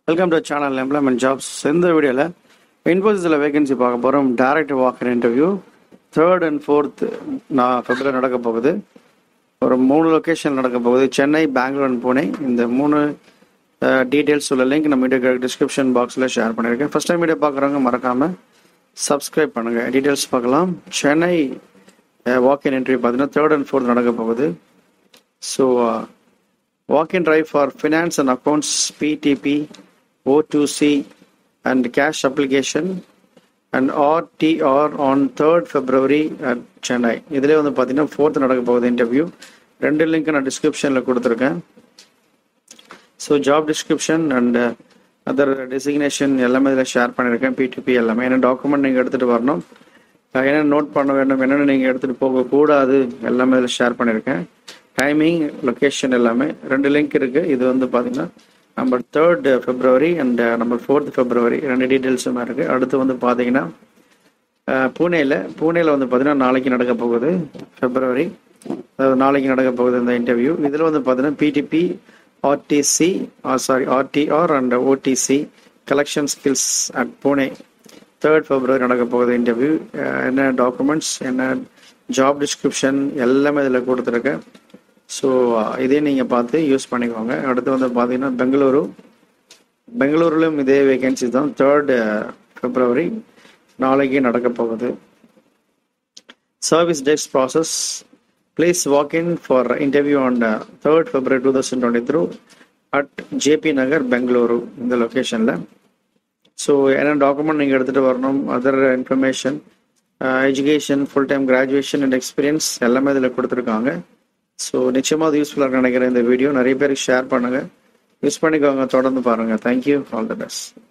Welcome to channel employment jobs இந்த வீடியோவில் இன்ஃபோசிஸில் வேகன்சி பார்க்க போகிறோம் direct walk in interview third and fourth நான் ஃபெப்ரவரி நடக்க போகுது ஒரு மூணு லொக்கேஷன் நடக்க போகுது சென்னை பெங்களூர் அண்ட் புனே இந்த மூணு டீட்டெயில்ஸ் உள்ள லிங்க் நம்ம வீடியோ டிஸ்கிரிப்ஷன் பாக்ஸில் ஷேர் பண்ணியிருக்கேன் ஃபஸ்ட் டைம் வீடியோ பார்க்குறவங்க மறக்காமல் சப்ஸ்கிரைப் பண்ணுங்கள் டீட்டெயில்ஸ் பார்க்கலாம் சென்னை வாக்கின் இன்டர்வியூ பார்த்தீங்கன்னா தேர்ட் அண்ட் ஃபோர்த் நடக்க போகுது so walk-in drive for finance and accounts PTP, O2C, and cash application and RTR on 3rd February at Chennai. இதிலே வந்து பார்த்தீங்கன்னா ஃபோர்த் நடக்க போகுது இன்டர்வியூ ரெண்டு லிங்க் நான் டிஸ்கிரிப்ஷனில் கொடுத்துருக்கேன் so job description and other designation எல்லாமே இதில் ஷேர் பண்ணியிருக்கேன் பிடிபி எல்லாமே என்ன டாக்குமெண்ட் நீங்கள் எடுத்துகிட்டு வரணும் என்னென்ன நோட் பண்ண வேண்டும் என்னென்ன நீங்கள் எடுத்துகிட்டு போகக்கூடாது எல்லாமே இதில் ஷேர் பண்ணியிருக்கேன் டைமிங் லொக்கேஷன் எல்லாமே ரெண்டு லிங்க் இருக்குது இது வந்து பார்த்தீங்கன்னா number third February and number fourth February ரெண்டு டீட்டெயில்ஸுமே இருக்குது அடுத்து வந்து பார்த்தீங்கன்னா பூனேயில் பூனேயில் வந்து பார்த்தீங்கன்னா நாளைக்கு நடக்க போகுது ஃபெப்ரவரி அதாவது நாளைக்கு நடக்க போகுது இந்த இன்டர்வியூ இதில் வந்து பார்த்தீங்கன்னா PTP RTC sorry RTR and OTC collection skills at Pune third February நடக்க போகுது இன்டர்வியூ என்ன டாக்குமெண்ட்ஸ் என்ன ஜாப் டிஸ்கிரிப்ஷன் எல்லாமே இதில் கொடுத்துருக்கேன் ஸோ இதே நீங்கள் பார்த்து யூஸ் பண்ணிக்கோங்க அடுத்து வந்து பார்த்தீங்கன்னா பெங்களூரு பெங்களூருலையும் இதே வேகன்சி தான் தேர்ட் ஃபெப்ரவரி நாளைக்கு நடக்க போகுது service desk process please walk in for interview on third February two thousand twenty through at JP Nagar Bengaluru இந்த லொக்கேஷனில் ஸோ என்ன டாக்குமெண்ட் நீங்கள் எடுத்துகிட்டு வரணும் other information education full time graduation and experience எல்லாமே இதில் கொடுத்துருக்காங்க ஸோ நிச்சயமாக அது யூஸ்ஃபுல்லாக நினைக்கிறேன் இந்த வீடியோ நிறைய பேருக்கு ஷேர் பண்ணுங்கள் யூஸ் பண்ணிக்கோங்க தொடர்ந்து பாருங்கள் தேங்க்யூ ஆல் த பெஸ்ட்